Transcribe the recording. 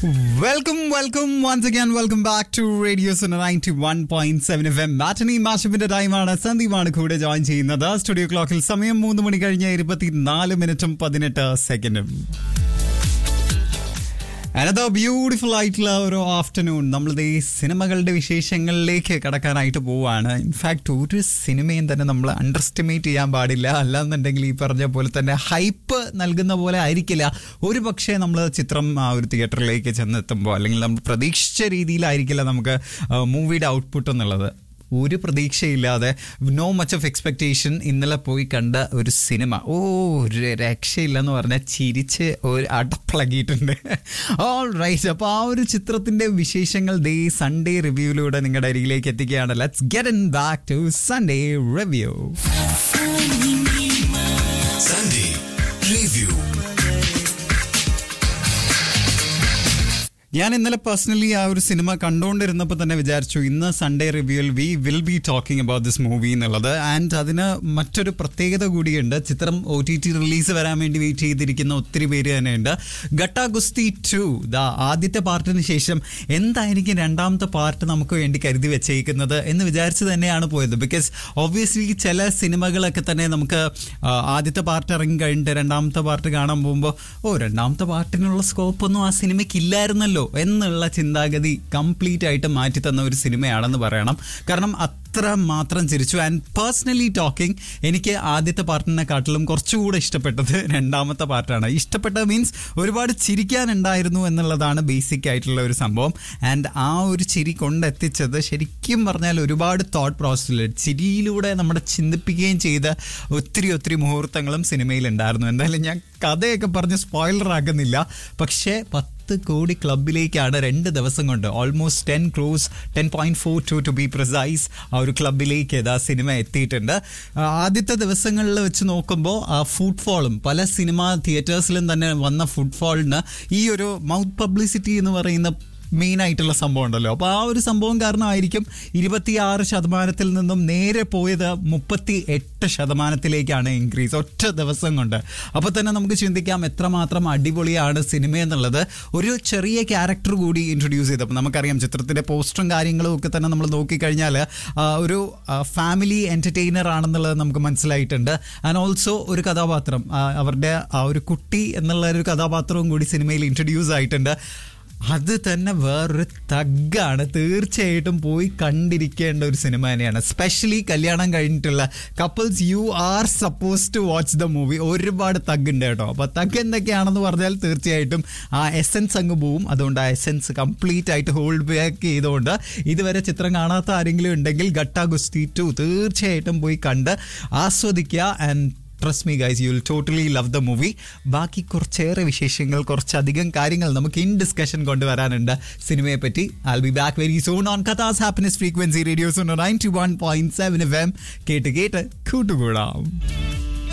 Welcome welcome once again welcome back to radio ninety one point seven F M matinee മാഷപ്പിന്റെ ടൈമാണ് സന്ദീപാണ് കൂടെ join ചെയ്യുന്നത് studio ക്ലോക്കിൽ സമയം മൂന്ന് മണി കഴിഞ്ഞ ഇരുപത്തിനാല് മിനിറ്റും പതിനെട്ട് സെക്കൻഡും അനദർ ബ്യൂട്ടിഫുൾ ആയിട്ടുള്ള ഒരു ആഫ്റ്റർനൂൺ നമ്മൾ ഈ സിനിമകളുടെ വിശേഷങ്ങളിലേക്ക് കടക്കാനായിട്ട് പോവാണ് ഇൻഫാക്ട് ഒരു സിനിമയും തന്നെ നമ്മൾ അണ്ടർ എസ്റ്റിമേറ്റ് ചെയ്യാൻ പാടില്ല അല്ലാന്നുണ്ടെങ്കിൽ ഈ പറഞ്ഞ പോലെ തന്നെ ഹൈപ്പ് നൽകുന്ന പോലെ ആയിരിക്കില്ല ഒരു പക്ഷേ നമ്മൾ ചിത്രം ആ ഒരു തിയേറ്ററിലേക്ക് ചെന്നെത്തുമ്പോൾ അല്ലെങ്കിൽ നമ്മൾ പ്രതീക്ഷിച്ച രീതിയിലായിരിക്കില്ല നമുക്ക് മൂവിയുടെ ഔട്ട്പുട്ട് എന്നുള്ളത് ഒരു പ്രതീക്ഷയില്ലാതെ നോ മച്ച് ഓഫ് എക്സ്പെക്ടേഷൻ ഇന്നലെ പോയി കണ്ട ഒരു സിനിമ ഓ ഒരു രക്ഷയില്ലെന്ന് പറഞ്ഞാൽ ചിരിച്ച് ഒരു അടപ്പിളകിയിട്ടുണ്ട് ഓൾ റൈറ്റ് അപ്പോൾ ആ ഒരു ചിത്രത്തിൻ്റെ വിശേഷങ്ങൾ ദേ സൺഡേ റിവ്യൂയിലൂടെ നിങ്ങളുടെ അരികിലേക്ക് എത്തിക്കുകയാണ് let's get in back to Sunday review Sunday Review. ഞാൻ ഇന്നലെ പേഴ്സണലി ആ ഒരു സിനിമ കണ്ടുകൊണ്ടിരുന്നപ്പോൾ തന്നെ വിചാരിച്ചു ഇന്ന് സൺഡേ റിവ്യൂവിൽ we will be talking about this movie എന്നുള്ളത് ആൻഡ് അതിന് മറ്റൊരു പ്രത്യേകത കൂടിയുണ്ട് ചിത്രം ഒ ടി ടി റിലീസ് വരാൻ വേണ്ടി വെയിറ്റ് ചെയ്തിരിക്കുന്ന ഒത്തിരി പേര് തന്നെയുണ്ട് ഗട്ട ഗുസ്തി ടു ദ ആദ്യത്തെ പാർട്ടിന് ശേഷം എന്തായിരിക്കും രണ്ടാമത്തെ പാർട്ട് നമുക്ക് വേണ്ടി കരുതി വെച്ചേക്കുന്നത് എന്ന് വിചാരിച്ച് തന്നെയാണ് പോയത് ബിക്കോസ് ഒബ്വിയസ്ലി ചില സിനിമകളൊക്കെ തന്നെ നമുക്ക് ആ, ആദ്യത്തെ പാർട്ട് ഇറങ്ങി കഴിഞ്ഞിട്ട് രണ്ടാമത്തെ പാർട്ട് കാണാൻ പോകുമ്പോൾ ഓ രണ്ടാമത്തെ പാർട്ടിനുള്ള സ്കോപ്പൊന്നും ആ സിനിമയ്ക്ക് ഇല്ലായിരുന്നല്ലോ എന്നുള്ള ചിന്താഗതി കംപ്ലീറ്റ് ആയിട്ട് മാറ്റി തന്ന ഒരു സിനിമയാണെന്ന് പറയണം കാരണം അത്ര മാത്രം ചിരിച്ചു ആൻഡ് പേഴ്സണലി ടോക്കിംഗ് എനിക്ക് ആദ്യത്തെ പാർട്ടിനെക്കാട്ടിലും കുറച്ചുകൂടെ ഇഷ്ടപ്പെട്ടത് രണ്ടാമത്തെ പാർട്ടാണ് ഇഷ്ടപ്പെട്ട മീൻസ് ഒരുപാട് ചിരിക്കാനുണ്ടായിരുന്നു എന്നുള്ളതാണ് ബേസിക് ആയിട്ടുള്ള ഒരു സംഭവം ആൻഡ് ആ ഒരു ചിരി കൊണ്ടെത്തിച്ചത് ശരിക്കും പറഞ്ഞാൽ ഒരുപാട് തോട്ട് പ്രോസസ്സിൽ ചിരിയിലൂടെ നമ്മുടെ ചിന്തിപ്പിക്കുകയും ചെയ്ത ഒത്തിരി ഒത്തിരി മുഹൂർത്തങ്ങളും സിനിമയിൽ ഉണ്ടായിരുന്നു എന്തായാലും ഞാൻ കഥയൊക്കെ പറഞ്ഞ് സ്പോയിലർ ആക്കുന്നില്ല പക്ഷേ പത്ത് കോടി ക്ലബിലേക്കാണ് രണ്ട് ദിവസം കൊണ്ട് almost ten cross ten point four to to be precise ആ ഒരു ക്ലബിലേക്ക് ഇതാ സിനിമ എത്തിയിട്ടുണ്ട് ആ, ആദ്യത്തെ ദിവസങ്ങളിൽ വെച്ച് നോക്കുമ്പോൾ ആ ഫുട്ഫോളും പല സിനിമ തിയേറ്റേഴ്സിലും തന്നെ വന്ന ഫുട്ഫോളിന് ഈ ഒരു മൗത്ത് പബ്ലിസിറ്റി എന്ന് പറയുന്ന മെയിൻ ആയിട്ടുള്ള സംഭവം ഉണ്ടല്ലോ അപ്പോൾ ആ ഒരു സംഭവം കാരണമായിരിക്കും ഇരുപത്തിയാറ് ശതമാനത്തിൽ നിന്നും നേരെ പോയത് മുപ്പത്തി എട്ട് ശതമാനത്തിലേക്കാണ് ഇൻക്രീസ് ഒറ്റ ദിവസം കൊണ്ട് അപ്പോൾ തന്നെ നമുക്ക് ചിന്തിക്കാം എത്രമാത്രം അടിപൊളിയാണ് സിനിമ എന്നുള്ളത് ഒരു ചെറിയ ക്യാരക്ടർ കൂടി ഇൻട്രൊഡ്യൂസ് ചെയ്തപ്പോൾ നമുക്കറിയാം ചിത്രത്തിൻ്റെ പോസ്റ്ററും കാര്യങ്ങളും ഒക്കെ തന്നെ നമ്മൾ നോക്കിക്കഴിഞ്ഞാൽ ആ, ഒരു ഫാമിലി എൻ്റർടൈനർ ആണെന്നുള്ളത് നമുക്ക് മനസ്സിലായിട്ടുണ്ട് ആൻഡ് ഓൾസോ ഒരു കഥാപാത്രം ആ, അവരുടെ ആ ഒരു കുട്ടി എന്നുള്ള ഒരു കഥാപാത്രവും കൂടി സിനിമയിൽ ഇൻട്രൊഡ്യൂസ് ആയിട്ടുണ്ട് അത് തന്നെ വേറൊരു തഗ്ഗാണ് തീർച്ചയായിട്ടും പോയി കണ്ടിരിക്കേണ്ട ഒരു സിനിമ തന്നെയാണ് സ്പെഷ്യലി കല്യാണം കഴിഞ്ഞിട്ടുള്ള couples you are supposed to watch the movie ഒരുപാട് തഗ് ഉണ്ട് കേട്ടോ അപ്പോൾ തഗ് എന്തൊക്കെയാണെന്ന് പറഞ്ഞാൽ തീർച്ചയായിട്ടും ആ എസെൻസ് അങ്ങ് പോവും അതുകൊണ്ട് ആ എസെൻസ് കംപ്ലീറ്റ് ആയിട്ട് ഹോൾഡ് ബാക്ക് ചെയ്തുകൊണ്ട് ഇതുവരെ ചിത്രം കാണാത്ത ആരെങ്കിലും ഉണ്ടെങ്കിൽ ഗട്ട ഗുസ്തി ടു തീർച്ചയായിട്ടും പോയി കണ്ട് ആസ്വദിക്കുക and trust me guys you will totally love the movie ബാക്കി കുറച്ചേറെ വിശേഷങ്ങൾ കുറച്ചധികം കാര്യങ്ങൾ നമുക്ക് ഇൻ ഡിസ്കഷൻ കൊണ്ടുവരാനുണ്ട് സിനിമയെ പറ്റി I be back very soon on കഥാസ് happiness frequency radios ninety one point seven F M കേട്ട് കേട്ട് കൂട്ടുകൂടാം